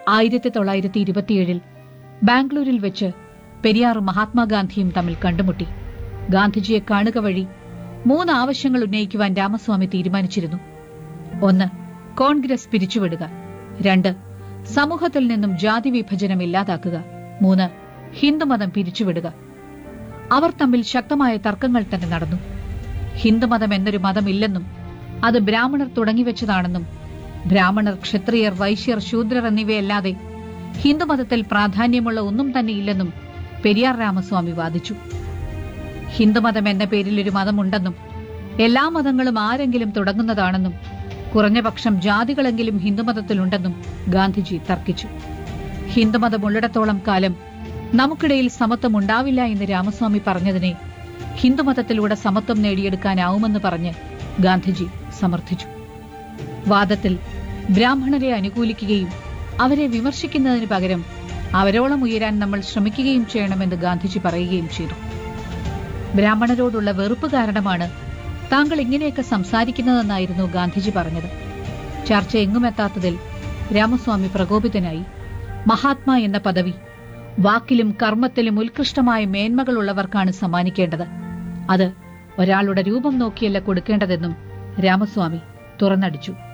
ആയിരത്തി തൊള്ളായിരത്തി ഇരുപത്തിയേഴിൽ ബാംഗ്ലൂരിൽ വെച്ച് പെരിയാർ മഹാത്മാഗാന്ധിയും തമ്മിൽ കണ്ടുമുട്ടി ഗാന്ധിജിയെ കാണുക വഴി മൂന്ന് ആവശ്യങ്ങൾ ഉന്നയിക്കുവാൻ രാമസ്വാമി തീരുമാനിച്ചിരുന്നു ഒന്ന് കോൺഗ്രസ് പിരിച്ചുവിടുക രണ്ട് സമൂഹത്തിൽ നിന്നും ജാതി വിഭജനം ഇല്ലാതാക്കുക മൂന്ന് ഹിന്ദുമതം പിരിച്ചുവിടുക അവർ തമ്മിൽ ശക്തമായ തർക്കങ്ങൾ തന്നെ നടന്നു ഹിന്ദുമതം എന്നൊരു മതമില്ലെന്നും അത് ബ്രാഹ്മണർ തുടങ്ങിവെച്ചതാണെന്നും ബ്രാഹ്മണർ ക്ഷത്രിയർ വൈശ്യർ ശൂദ്രർ എന്നിവയല്ലാതെ ഹിന്ദുമതത്തിൽ പ്രാധാന്യമുള്ള ഒന്നും തന്നെയില്ലെന്നും പെരിയാർ രാമസ്വാമി വാദിച്ചു ഹിന്ദുമതം എന്ന പേരിൽ ഒരു മതമുണ്ടെന്നും എല്ലാ മതങ്ങളും ആരെങ്കിലും തുടങ്ങുന്നതാണെന്നും കുറഞ്ഞപക്ഷം ജാതികളെങ്കിലും ഹിന്ദുമതത്തിലുണ്ടെന്നും ഗാന്ധിജി തർക്കിച്ചു ഹിന്ദുമതം ഉള്ളിടത്തോളം കാലം നമുക്കിടയിൽ സമത്വം ഉണ്ടാവില്ല എന്ന് രാമസ്വാമി പറഞ്ഞതിനെ ഹിന്ദുമതത്തിലൂടെ സമത്വം നേടിയെടുക്കാനാവുമെന്ന് പറഞ്ഞ് ഗാന്ധിജി സമർത്ഥിച്ചു വാദത്തിൽ ബ്രാഹ്മണരെ അനുകൂലിക്കുകയും അവരെ വിമർശിക്കുന്നതിന് പകരം അവരോളം ഉയരാൻ നമ്മൾ ശ്രമിക്കുകയും ചെയ്യണമെന്ന് ഗാന്ധിജി പറയുകയും ചെയ്തു ബ്രാഹ്മണരോടുള്ള വെറുപ്പ് കാരണമാണ് താങ്കൾ ഇങ്ങനെയൊക്കെ സംസാരിക്കുന്നതെന്നായിരുന്നു ഗാന്ധിജി പറഞ്ഞത് ചർച്ച എങ്ങുമെത്താത്തതിൽ രാമസ്വാമി പ്രകോപിതനായി മഹാത്മാ എന്ന പദവി വാക്കിലും കർമ്മത്തിലും ഉത്കൃഷ്ടമായ മേന്മകളുള്ളവർക്കാണ് സമ്മാനിക്കേണ്ടത് അത് ഒരാളുടെ രൂപം നോക്കിയല്ല കൊടുക്കേണ്ടതെന്നും രാമസ്വാമി തുറന്നടിച്ചു